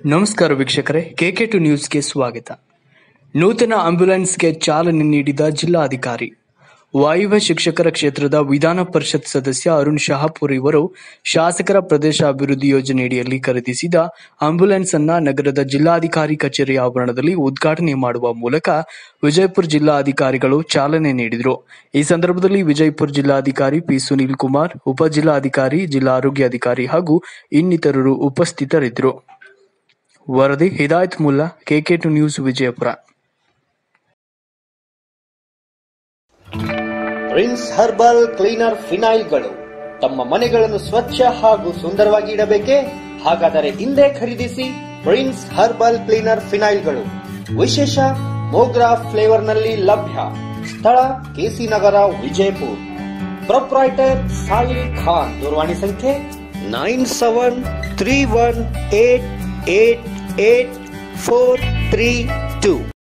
ನಮಸ್ಕಾರ ವೀಕ್ಷಕರೇ K K to ನ್ಯೂಸ್ಗೆ ಸ್ವಾಗತ ನೂತನ ಆಂಬ್ಯುಲೆನ್ಸ್ಗೆ ಚಾಲನೆ ನೀಡಿದ ಜಿಲ್ಲಾಧಿಕಾರಿ ವಾಯುವ್ಯ ಶಿಕ್ಷಕರ ಕ್ಷೇತ್ರದ ವಿಧಾನ ಪರಿಷತ್ ಸದಸ್ಯ ಅರುಣ್ ಶಹಾಪುರ್ ಇವರು ಶಾಸಕರ ಪ್ರದೇಶ ಅಭಿವೃದ್ಧಿ ಯೋಜನೆಯಡಿಯಲ್ಲಿ ಖರೀದಿಸಿದ ಆಂಬ್ಯುಲೆನ್ಸ್ ಅನ್ನ ನಗರದ ಜಿಲ್ಲಾಧಿಕಾರಿ ಕಚೇರಿ ಆವರಣದಲ್ಲಿ ಉದ್ಘಾಟನೆ ಮಾಡುವ ಮೂಲಕ ವಿಜಯಪುರ ಜಿಲ್ಲಾಧಿಕಾರಿಗಳು ಚಾಲನೆ ನೀಡಿದರು ಈ ಸಂದರ್ಭದಲ್ಲಿ ವಿಜಯಪುರ ಜಿಲ್ಲಾಧಿಕಾರಿ ಪಿ ಸುನೀಲ್ ಕುಮಾರ್ ಉಪ ಜಿಲ್ಲಾಧಿಕಾರಿ ಜಿಲ್ಲಾ ಆರೋಗ್ಯಾಧಿಕಾರಿ ಹಾಗೂ ಇನ್ನಿತರರು ಉಪಸ್ಥಿತರಿದ್ದರು ವರದಿ Hidayat Mulla K K two news Vijayapura Prince herbal cleaner ಫಿನೈಲ್ಗಳು ತಮ್ಮ ಮನೆಗಳನ್ನು ಸ್ವಚ್ಛ ಹಾಗೂ ಸುಂದರವಾಗಿ ಇಡಬೇಕೆ ಹಾಗಾದರೆ ಹಿಂದೆ ಖರೀದಿಸಿ ಪ್ರಿನ್ಸ್ ಹರ್ಬಲ್ ಕ್ಲೀನರ್ ಫಿನೈಲ್ಗಳು ವಿಶೇಷ ಮೋಗ್ರಾ ಫ್ಲೇವರ್ ನಲ್ಲಿ ಲಭ್ಯ ಸ್ಥಳ ಕೆಸಿ ನಗರ ವಿಜಯಪುರ ಪ್ರೊಪ್ರೈಟರ್ ಸಾಯಿಲ್ ಖಾನ್ ದೂರವಾಣಿ ಸಂಖ್ಯೆ nine seven three one eight eight eight four three two